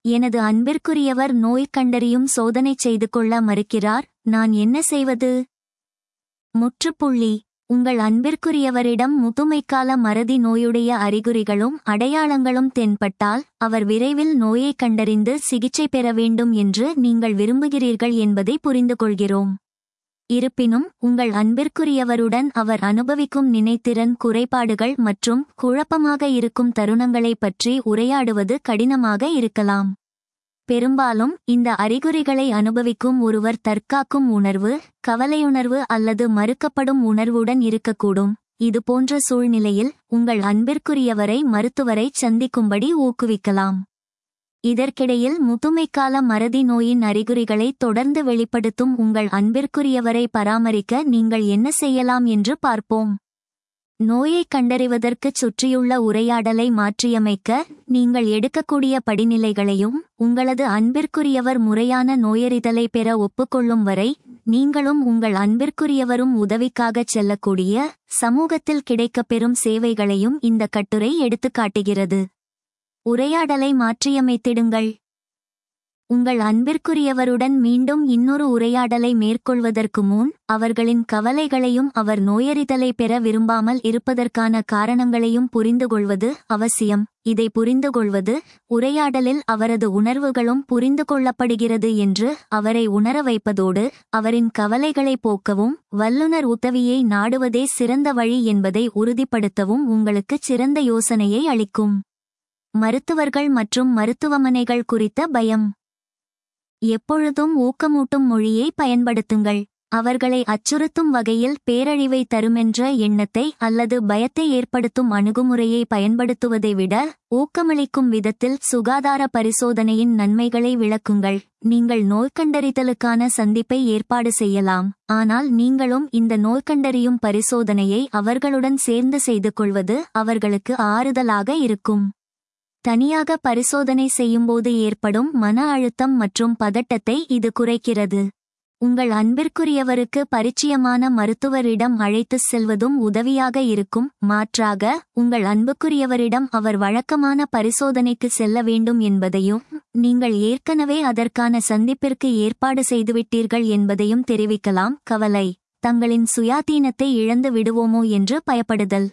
எனது அன்பிற்குரியவர் நோய் கண்டறியும் சோதனை செய்து கொள்ள மறுக்கிறார் நான் என்ன செய்வது முற்றுப்புள்ளி உங்கள் அன்பிற்குரியவரிடம் முதுமைக்கால மறதி நோயுடைய அறிகுறிகளும் அடையாளங்களும் தென்பட்டால் அவர் விரைவில் நோயை கண்டறிந்து சிகிச்சை பெற வேண்டும் என்று நீங்கள் விரும்புகிறீர்கள் என்பதை புரிந்து கொள்கிறோம் இருப்பினும் உங்கள் அன்பிற்குரியவருடன் அவர் அனுபவிக்கும் நினைத்திறன் குறைபாடுகள் மற்றும் குழப்பமாக இருக்கும் தருணங்களைப் பற்றி உரையாடுவது கடினமாக இருக்கலாம் பெரும்பாலும் இந்த அறிகுறிகளை அனுபவிக்கும் ஒருவர் தற்காக்கும் உணர்வு கவலையுணர்வு அல்லது மறுக்கப்படும் உணர்வுடன் இருக்கக்கூடும் இதுபோன்ற சூழ்நிலையில் உங்கள் அன்பிற்குரியவரை மருத்துவரை சந்திக்கும்படி ஊக்குவிக்கலாம் இதற்கிடையில் முதுமைக்கால மறதி நோயின் அறிகுறிகளை தொடர்ந்து வெளிப்படுத்தும் உங்கள் அன்பிற்குரியவரை பராமரிக்க நீங்கள் என்ன செய்யலாம் என்று பார்ப்போம் நோயை கண்டறிவதற்குச் சுற்றியுள்ள உரையாடலை மாற்றியமைக்க நீங்கள் எடுக்கக்கூடிய படிநிலைகளையும் உங்களது அன்பிற்குரியவர் முறையான நோயறிதலை பெற ஒப்புக்கொள்ளும் வரை நீங்களும் உங்கள் அன்பிற்குரியவரும் உதவிக்காகச் செல்லக்கூடிய சமூகத்தில் கிடைக்கப்பெறும் சேவைகளையும் இந்த கட்டுரை எடுத்துக்காட்டுகிறது உரையாடலை மாற்றியமைத்திடுங்கள் உங்கள் அன்பிற்குரியவருடன் மீண்டும் இன்னொரு உரையாடலை மேற்கொள்வதற்கு முன் அவர்களின் கவலைகளையும் அவர் நோயறிதலை பெற விரும்பாமல் இருப்பதற்கான காரணங்களையும் புரிந்து கொள்வது அவசியம் இதை புரிந்து கொள்வது உரையாடலில் அவரது உணர்வுகளும் புரிந்து கொள்ளப்படுகிறது என்று அவரை உணர வைப்பதோடு அவரின் கவலைகளை போக்கவும் வல்லுனர் உதவியை நாடுவதே சிறந்த வழி என்பதை உறுதிப்படுத்தவும் உங்களுக்கு சிறந்த யோசனையை அளிக்கும் மருத்துவர்கள் மற்றும் மருத்துவமனைகள் குறித்த பயம் எப்பொழுதும் ஊக்கமூட்டும் மொழியை பயன்படுத்துங்கள் அவர்களை அச்சுறுத்தும் வகையில் பேரழிவை தருமென்ற எண்ணத்தை அல்லது பயத்தை ஏற்படுத்தும் அணுகுமுறையை பயன்படுத்துவதை விட ஊக்கமளிக்கும் விதத்தில் சுகாதார பரிசோதனையின் நன்மைகளை விளக்குங்கள் நீங்கள் நோய்க்கண்டறிதலுக்கான சந்திப்பை ஏற்பாடு செய்யலாம் ஆனால் நீங்களும் இந்த நோய்க்கண்டறியும் பரிசோதனையை அவர்களுடன் சேர்ந்து செய்து கொள்வது அவர்களுக்கு ஆறுதலாக இருக்கும் தனியாக பரிசோதனை செய்யும்போது ஏற்படும் மன அழுத்தம் மற்றும் பதட்டத்தை இது குறைக்கிறது உங்கள் அன்பிற்குரியவருக்கு பரிச்சயமான மருத்துவரிடம் அழைத்துச் செல்வதும் உதவியாக இருக்கும் மாற்றாக உங்கள் அன்புக்குரியவரிடம் அவர் வழக்கமான பரிசோதனைக்கு செல்ல வேண்டும் என்பதையும் நீங்கள் ஏற்கனவே அதற்கான சந்திப்பிற்கு ஏற்பாடு செய்துவிட்டீர்கள் என்பதையும் தெரிவிக்கலாம் கவலை தங்களின் சுயாதீனத்தை இழந்து விடுவோமோ என்று பயப்படுதல்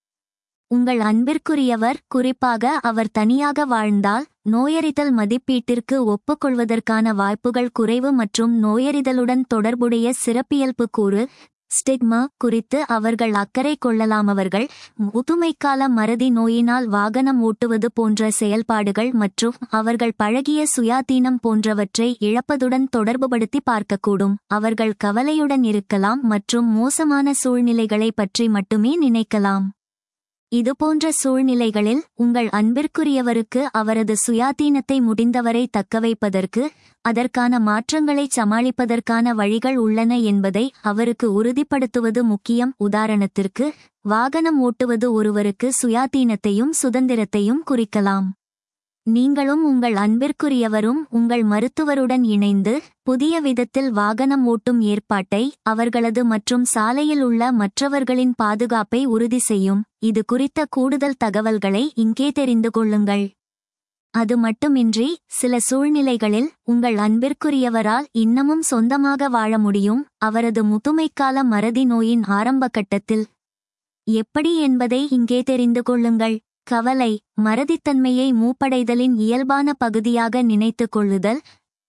உங்கள் அன்பிற்குரியவர் குறிப்பாக அவர் தனியாக வாழ்ந்தால் நோயறிதல் மதிப்பீட்டிற்கு ஒப்புக்கொள்வதற்கான வாய்ப்புகள் குறைவு மற்றும் நோயறிதலுடன் தொடர்புடைய சிறப்பியல்பு கூறு ஸ்டிக்மா குறித்து அவர்கள் அக்கறை கொள்ளலாம் அவர்கள் முதுமைக்கால மறதி நோயினால் வாகனம் ஓட்டுவது போன்ற செயல்பாடுகள் மற்றும் அவர்கள் பழகிய சுயாதீனம் போன்றவற்றை இழப்பதுடன் தொடர்புபடுத்தி பார்க்கக்கூடும் அவர்கள் கவலையுடன் இருக்கலாம் மற்றும் மோசமான சூழ்நிலைகளை பற்றி மட்டுமே நினைக்கலாம் இதுபோன்ற சூழ்நிலைகளில் உங்கள் அன்பிற்குரியவருக்கு அவரது சுயாதீனத்தை முடிந்தவரை தக்கவைப்பதற்கு அதற்கான மாற்றங்களை சமாளிப்பதற்கான வழிகள் உள்ளன என்பதை அவருக்கு உறுதிப்படுத்துவது முக்கியம் உதாரணத்திற்கு வாகனம் ஓட்டுவது ஒருவருக்கு சுயாதீனத்தையும் சுதந்திரத்தையும் குறிக்கலாம் நீங்களும் உங்கள் அன்பிற்குரியவரும் உங்கள் மருத்துவருடன் இணைந்து புதிய விதத்தில் வாகனம் ஓட்டும் ஏற்பாட்டை அவர்களது மற்றும் சாலையில் உள்ள மற்றவர்களின் பாதுகாப்பை உறுதி செய்யும் இது குறித்த கூடுதல் தகவல்களை இங்கே தெரிந்து கொள்ளுங்கள் அது மட்டுமின்றி சில சூழ்நிலைகளில் உங்கள் அன்பிற்குரியவரால் இன்னமும் சொந்தமாக வாழ முடியும் அவரது முதுமைக்கால மறதி நோயின் ஆரம்ப கட்டத்தில் எப்படி என்பதை இங்கே தெரிந்து கொள்ளுங்கள் கவலை மறதித்தன்மையை மூப்படைதலின் இயல்பான பகுதியாக நினைத்துக் கொள்ளுதல்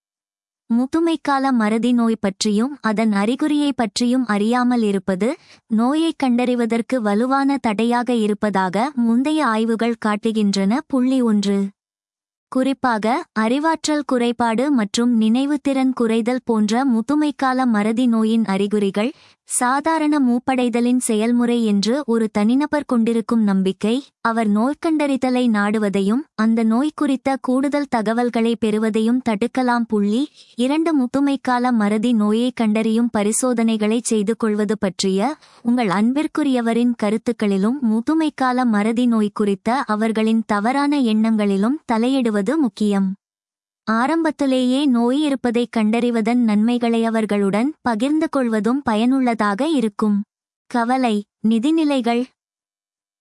முதுமைக்கால மறதி நோய் பற்றியும் அதன் அறிகுறியை பற்றியும் அறியாமல் இருப்பது நோயைக் கண்டறிவதற்கு வலுவான தடையாக இருப்பதாக முந்தைய ஆய்வுகள் காட்டுகின்றன புள்ளி ஒன்று குறிப்பாக அறிவாற்றல் குறைபாடு மற்றும் நினைவுத்திறன் குறைதல் போன்ற முதுமைக்கால மறதி நோயின் அறிகுறிகள் சாதாரண மூப்படைதலின் செயல்முறை என்று ஒரு தனிநபர் கொண்டிருக்கும் நம்பிக்கை அவர் நோய்க்கண்டறிதலை நாடுவதையும் அந்த நோய் குறித்த கூடுதல் தகவல்களை பெறுவதையும் தடுக்கலாம் புள்ளி இரண்டு முதுமைக்கால மறதி நோயை கண்டறியும் பரிசோதனைகளை செய்து கொள்வது பற்றிய உங்கள் அன்பிற்குரியவரின் கருத்துக்களிலும் முதுமைக்கால மறதி நோய் குறித்த அவர்களின் தவறான எண்ணங்களிலும் தலையிடுவது முக்கியம் ஆரம்பத்திலேயே நோய் இருப்பதைக் கண்டறிவதன் நன்மைகளை அவர்களுடன் பகிர்ந்து கொள்வதும் பயனுள்ளதாக இருக்கும் கவலை நிதிநிலைகள்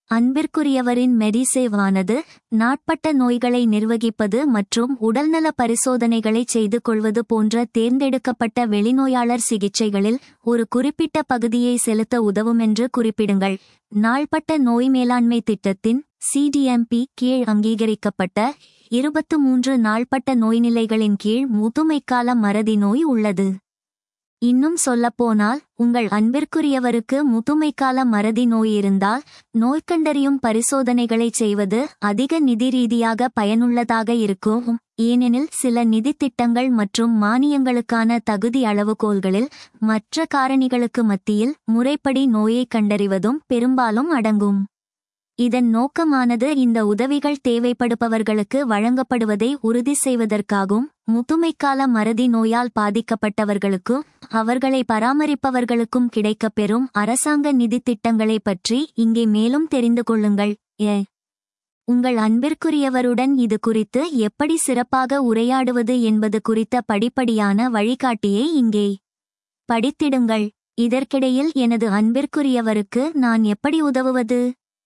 அன்பிற்குரியவரின் மெடிசேவ் ஆனது நாட்பட்ட நோய்களை நிர்வகிப்பது மற்றும் உடல்நல பரிசோதனைகளை செய்து கொள்வது போன்ற தேர்ந்தெடுக்கப்பட்ட வெளிநோயாளர் சிகிச்சைகளில் ஒரு குறிப்பிட்ட பகுதியை செலுத்த உதவும் என்று குறிப்பிடுங்கள் நாள்பட்ட நோய் மேலாண்மை திட்டத்தின் சிடிஎம்பி கீழ் அங்கீகரிக்கப்பட்ட இருபத்து மூன்று நாள்பட்ட நோய்நிலைகளின் கீழ் முதுமைக்கால மறதி நோய் உள்ளது இன்னும் சொல்லப்போனால் உங்கள் அன்பிற்குரியவருக்கு முதுமைக்கால மறதி நோய் இருந்தால் நோய்க்கண்டறியும் பரிசோதனைகளை செய்வது அதிக நிதி ரீதியாக பயனுள்ளதாக இருக்கும் ஏனெனில் சில நிதி திட்டங்கள் மற்றும் மானியங்களுக்கான தகுதி அளவுகோல்களில் மற்ற காரணிகளுக்கு மத்தியில் முறைப்படி நோயை கண்டறிவதும் பெரும்பாலும் அடங்கும் இதன் நோக்கமானது இந்த உதவிகள் தேவைப்படுபவர்களுக்கு வழங்கப்படுவதை உறுதி செய்வதற்காகும் முதுமைக்கால மறதி நோயால் பாதிக்கப்பட்டவர்களுக்கும் அவர்களை பராமரிப்பவர்களுக்கும் கிடைக்கப்பெறும் அரசாங்க நிதி திட்டங்களை பற்றி இங்கே மேலும் தெரிந்து கொள்ளுங்கள் ஏ உங்கள் அன்பிற்குரியவருடன் இது குறித்து எப்படி சிறப்பாக உரையாடுவது என்பது குறித்த படிப்படியான வழிகாட்டியை இங்கே படித்திடுங்கள் இதற்கிடையில் எனது அன்பிற்குரியவருக்கு நான் எப்படி உதவுவது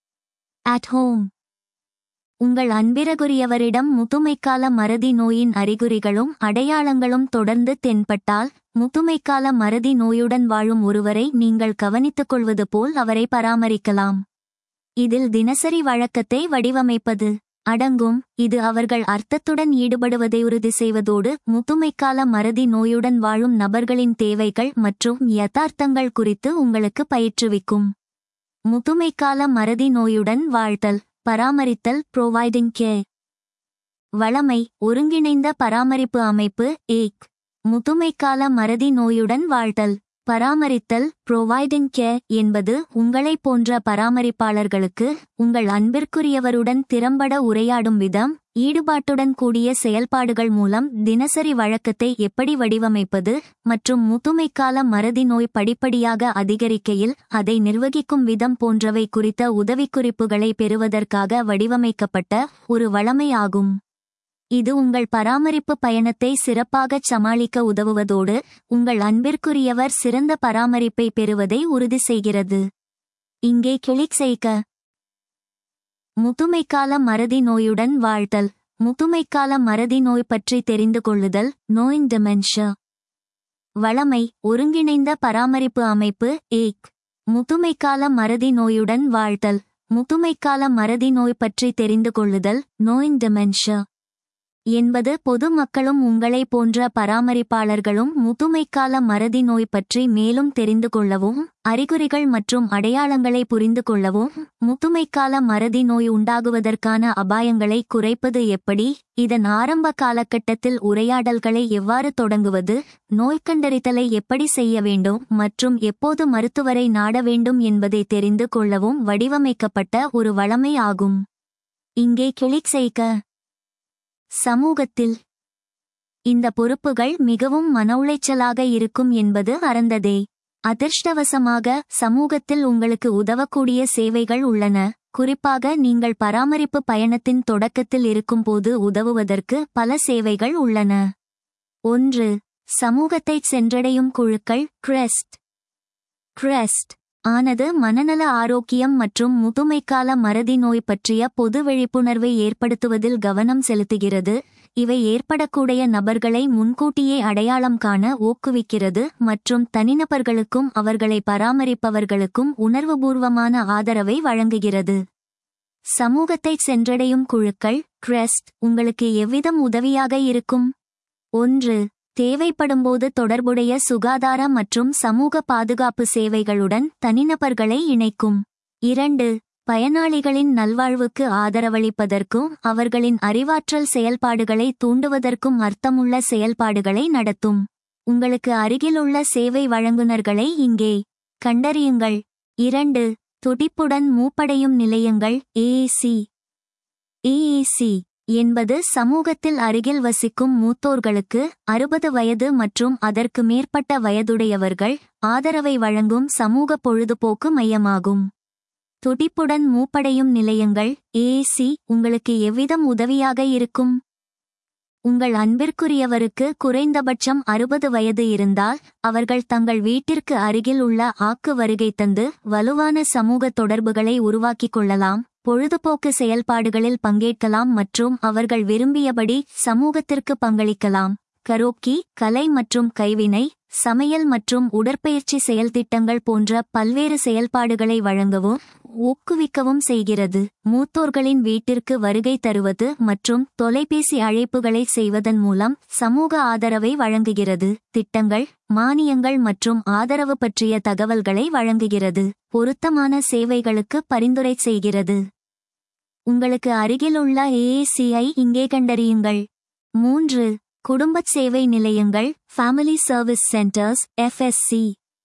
அட் ஹோம் உங்கள் அன்பிறகுரியவரிடம் முதுமைக்கால மறதி நோயின் அறிகுறிகளும் அடையாளங்களும் தொடர்ந்து தென்பட்டால் முதுமைக்கால மறதி நோயுடன் வாழும் ஒருவரை நீங்கள் கவனித்துக் கொள்வது போல் அவரை பராமரிக்கலாம் இதில் தினசரி வழக்கத்தை வடிவமைப்பது அடங்கும் இது அவர்கள் அர்த்தத்துடன் ஈடுபடுவதை உறுதி செய்வதோடு முதுமைக்கால மறதி நோயுடன் வாழும் நபர்களின் தேவைகள் மற்றும் யதார்த்தங்கள் குறித்து உங்களுக்கு பயிற்றுவிக்கும் முதுமைக்கால மறதி நோயுடன் வாழ்த்தல் பராமரித்தல் ப்ரோவைடிங் கேர் வளமை ஒருங்கிணைந்த பராமரிப்பு அமைப்பு ஏக் முதுமைக்கால மறதி நோயுடன் வாழ்த்தல் பராமரித்தல் ப்ரோவைடிங் கேர் என்பது உங்களைப் போன்ற பராமரிப்பாளர்களுக்கு உங்கள் அன்பிற்குரியவருடன் திறம்பட உரையாடும் விதம் ஈடுபாட்டுடன் கூடிய செயல்பாடுகள் மூலம் தினசரி வழக்கத்தை எப்படி வடிவமைப்பது மற்றும் முதுமைக்கால மறதி நோய் படிப்படியாக அதிகரிக்கையில் அதை நிர்வகிக்கும் விதம் போன்றவை குறித்த உதவிக்குறிப்புகளை பெறுவதற்காக வடிவமைக்கப்பட்ட ஒரு வளமை ஆகும் இது உங்கள் பராமரிப்பு பயணத்தை சிறப்பாகச் சமாளிக்க உதவுவதோடு உங்கள் அன்பிற்குரியவர் சிறந்த பராமரிப்பை பெறுவதை உறுதி செய்கிறது இங்கே கிளிக் செய்க முதுமைக்கால மறதி நோயுடன் வாழ்த்தல் முதுமைக்கால மறதி நோய் பற்றி தெரிந்து கொள்ளுதல் நோயின் டிமென்ஷியா வளமை ஒருங்கிணைந்த பராமரிப்பு அமைப்பு ஏக் முதுமைக்கால மறதி நோயுடன் வாழ்த்தல் முதுமைக்கால மறதி நோய் பற்றி தெரிந்து கொள்ளுதல் நோயின் டிமென்ஷியா என்பது பொது மக்களும் உங்களைப் போன்ற பராமரிப்பாளர்களும் முதுமைக்கால மறதி நோய் பற்றி மேலும் தெரிந்து கொள்ளவும் அறிகுறிகள் மற்றும் அடையாளங்களை புரிந்து கொள்ளவும் முதுமைக்கால மறதி நோய் உண்டாகுவதற்கான அபாயங்களை குறைப்பது எப்படி இதன் ஆரம்ப காலகட்டத்தில் உரையாடல்களை எவ்வாறு தொடங்குவது நோய் கண்டறிதலை எப்படி செய்ய வேண்டும் மற்றும் எப்போது மருத்துவரை நாட வேண்டும் என்பதை தெரிந்து கொள்ளவும் வடிவமைக்கப்பட்ட ஒரு வளமை ஆகும் இங்கே கிளிக் செய்க சமூகத்தில் இந்த பொறுப்புகள் மிகவும் மன உளைச்சலாக இருக்கும் என்பது அறந்ததே அதிர்ஷ்டவசமாக சமூகத்தில் உங்களுக்கு உதவக்கூடிய சேவைகள் உள்ளன குறிப்பாக நீங்கள் பராமரிப்பு பயணத்தின் தொடக்கத்தில் இருக்கும்போது உதவுவதற்கு பல சேவைகள் உள்ளன ஒன்று சமூகத்தைச் சென்றடையும் குழுக்கள் கிரெஸ்ட் கிரெஸ்ட் ஆனது மனநல ஆரோக்கியம் மற்றும் முதுமைக்கால மறதி நோய் பற்றிய பொது விழிப்புணர்வை ஏற்படுத்துவதில் கவனம் செலுத்துகிறது இவை ஏற்படக்கூடிய நபர்களை முன்கூட்டியே அடையாளம் காண ஊக்குவிக்கிறது மற்றும் தனிநபர்களுக்கும் அவர்களை பராமரிப்பவர்களுக்கும் உணர்வுபூர்வமான ஆதரவை வழங்குகிறது சமூகத்தைச் சென்றடையும் குழுக்கள் கிரெஸ்ட் உங்களுக்கு எவ்விதம் உதவியாக இருக்கும் ஒன்று தேவைப்படும்போது தொடர்புடைய சுகாதார மற்றும் சமூக பாதுகாப்பு சேவைகளுடன் தனிநபர்களை இணைக்கும் இரண்டு பயனாளிகளின் நல்வாழ்வுக்கு ஆதரவளிப்பதற்கும் அவர்களின் அறிவாற்றல் செயல்பாடுகளை தூண்டுவதற்கும் அர்த்தமுள்ள செயல்பாடுகளை நடத்தும் உங்களுக்கு அருகிலுள்ள சேவை வழங்குனர்களை இங்கே கண்டறியுங்கள் இரண்டு துடிப்புடன் மூப்படையும் நிலையங்கள் ஏஏசி ஏஏசி என்பது சமூகத்தில் அருகில் வசிக்கும் மூத்தோர்களுக்கு அறுபது வயது மற்றும் அதற்கு மேற்பட்ட வயதுடையவர்கள் ஆதரவை வழங்கும் சமூக பொழுதுபோக்கு மையமாகும் துடிப்புடன் மூப்படையும் நிலையங்கள் ஏசி உங்களுக்கு எவ்விதம் உதவியாக இருக்கும் உங்கள் அன்பிற்குரியவருக்கு குறைந்தபட்சம் அறுபது வயது இருந்தால் அவர்கள் தங்கள் வீட்டிற்கு அருகில் உள்ள ஆக்கு வருகை தந்து வலுவான சமூக தொடர்புகளை உருவாக்கிக் கொள்ளலாம் பொழுதுபோக்கு செயல்பாடுகளில் பங்கேற்கலாம் மற்றும் அவர்கள் விரும்பியபடி சமூகத்திற்கு பங்களிக்கலாம் கரோக்கி கலை மற்றும் கைவினை சமையல் மற்றும் உடற்பயிற்சி செயல்திட்டங்கள் போன்ற பல்வேறு செயல்பாடுகளை வழங்கவும் ஊக்குவிக்கவும் செய்கிறது மூத்தோர்களின் வீட்டிற்கு வருகை தருவது மற்றும் தொலைபேசி அழைப்புகளை செய்வதன் மூலம் சமூக ஆதரவை வழங்குகிறது திட்டங்கள் மானியங்கள் மற்றும் ஆதரவு பற்றிய தகவல்களை வழங்குகிறது பொருத்தமான சேவைகளுக்கு பரிந்துரை செய்கிறது உங்களுக்கு அருகிலுள்ள ஏஏசிஐ இங்கே கண்டறியுங்கள் மூன்று குடும்பச் சேவை நிலையங்கள் ஃபேமிலி சர்வீஸ் சென்டர்ஸ் எஃப்எஸ்சி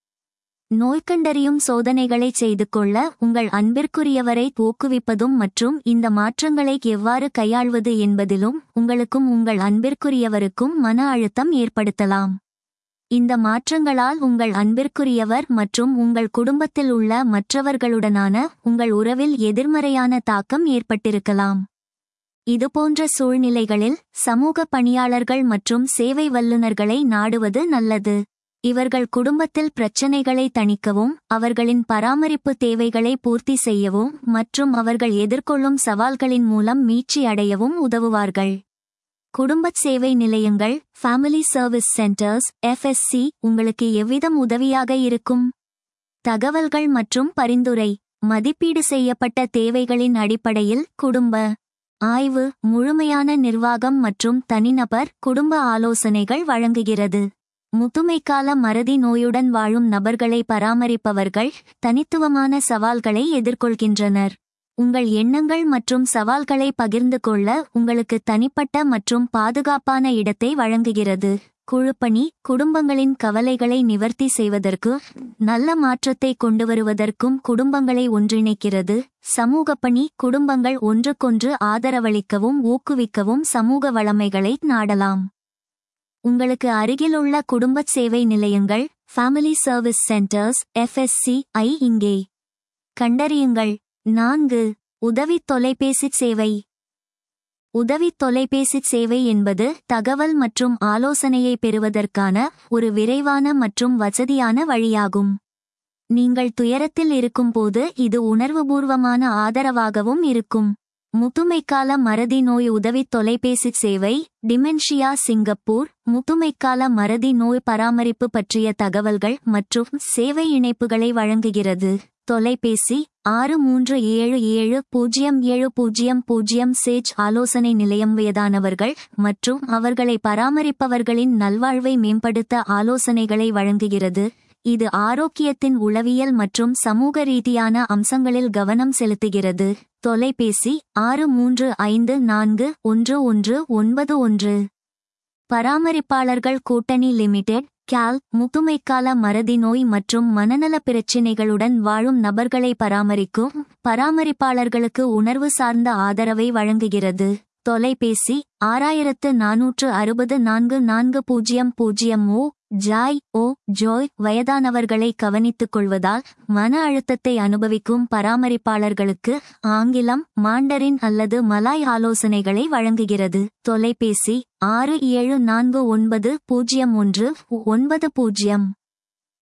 நோய்க்கண்டறியும் சோதனைகளை செய்து கொள்ள உங்கள் அன்பிற்குரியவரை ஊக்குவிப்பதும் மற்றும் இந்த மாற்றங்களை எவ்வாறு கையாள்வது என்பதிலும் உங்களுக்கும் உங்கள் அன்பிற்குரியவருக்கும் மன அழுத்தம் ஏற்படுத்தலாம் இந்த மாற்றங்களால் உங்கள் அன்பிற்குரியவர் மற்றும் உங்கள் குடும்பத்தில் உள்ள மற்றவர்களுடனான உங்கள் உறவில் எதிர்மறையான தாக்கம் ஏற்பட்டிருக்கலாம் இதுபோன்ற சூழ்நிலைகளில் சமூக பணியாளர்கள் மற்றும் சேவை வல்லுநர்களை நாடுவது நல்லது இவர்கள் குடும்பத்தில் பிரச்சனைகளை தணிக்கவும் அவர்களின் பராமரிப்பு தேவைகளை பூர்த்தி செய்யவும் மற்றும் அவர்கள் எதிர்கொள்ளும் சவால்களின் மூலம் மீட்சி அடையவும் உதவுவார்கள் குடும்பச் சேவை நிலையங்கள் ஃபேமிலி சர்வீஸ் சென்டர்ஸ் எஃப்எஸ்சி உங்களுக்கு எவ்விதம் உதவியாக இருக்கும் தகவல்கள் மற்றும் பரிந்துரை மதிப்பீடு செய்யப்பட்ட தேவைகளின் அடிப்படையில் குடும்ப ஆய்வு முழுமையான நிர்வாகம் மற்றும் தனிநபர் குடும்ப ஆலோசனைகள் வழங்குகிறது முதுமைக்கால மறதி நோயுடன் வாழும் நபர்களை பராமரிப்பவர்கள் தனித்துவமான சவால்களை எதிர்கொள்கின்றனர் உங்கள் எண்ணங்கள் மற்றும் சவால்களை பகிர்ந்து கொள்ள உங்களுக்கு தனிப்பட்ட மற்றும் பாதுகாப்பான இடத்தை வழங்குகிறது குழுப்பணி குடும்பங்களின் கவலைகளை நிவர்த்தி செய்வதற்கு நல்ல மாற்றத்தை கொண்டுவருவதற்கும் குடும்பங்களை ஒன்றிணைக்கிறது சமூக பணி குடும்பங்கள் ஒன்றுக்கொன்று ஆதரவளிக்கவும் ஊக்குவிக்கவும் சமூக வளமைகளை நாடலாம் உங்களுக்கு அருகிலுள்ள குடும்பச் சேவை நிலையங்கள் ஃபேமிலி சர்வீஸ் சென்டர்ஸ் எஃப்எஸ்சி ஐ இங்கே கண்டறியுங்கள் நான்கு உதவி தொலைபேசி சேவை உதவி தொலைபேசி சேவை என்பது தகவல் மற்றும் ஆலோசனையை பெறுவதற்கான ஒரு விரைவான மற்றும் வசதியான வழியாகும் நீங்கள் துயரத்தில் இருக்கும்போது இது உணர்வுபூர்வமான ஆதரவாகவும் இருக்கும் முதுமைக்கால மறதி நோய் உதவி தொலைபேசி சேவை டிமென்ஷியா சிங்கப்பூர் முதுமைக்கால மறதி நோய் பராமரிப்பு பற்றிய தகவல்கள் மற்றும் சேவை இணைப்புகளை வழங்குகிறது தொலைபேசி ஆறு மூன்று ஏழு ஏழு பூஜ்ஜியம் ஏழு பூஜ்ஜியம் பூஜ்ஜியம் சேஜ் ஆலோசனை நிலையம் வயதானவர்கள் மற்றும் அவர்களை பராமரிப்பவர்களின் நல்வாழ்வை மேம்படுத்த ஆலோசனைகளை வழங்குகிறது இது ஆரோக்கியத்தின் உளவியல் மற்றும் சமூக ரீதியான அம்சங்களில் கவனம் செலுத்துகிறது தொலைபேசி ஆறு மூன்று ஐந்து நான்கு ஒன்று ஒன்று ஒன்பது ஒன்று பராமரிப்பாளர்கள் கூட்டணி லிமிடெட் கேல் முதுமைக்கால மறதி நோய் மற்றும் மனநல பிரச்சினைகளுடன் வாழும் நபர்களை பராமரிக்கும் பராமரிப்பாளர்களுக்கு உணர்வு சார்ந்த ஆதரவை வழங்குகிறது தொலைபேசி ஆறாயிரத்து நாநூற்று அறுபது நான்கு நான்கு பூஜ்ஜியம் பூஜ்ஜியம் ஓ ஜாய் ஓ ஜோய் வயதானவர்களை கவனித்துக் கொள்வதால் மன அழுத்தத்தை அனுபவிக்கும் பராமரிப்பாளர்களுக்கு ஆங்கிலம் மாண்டரின் அல்லது மலாய் ஆலோசனைகளை வழங்குகிறது தொலைபேசி ஆறு ஏழு நான்கு ஒன்பது பூஜ்ஜியம் ஒன்று ஒன்பது பூஜ்ஜியம்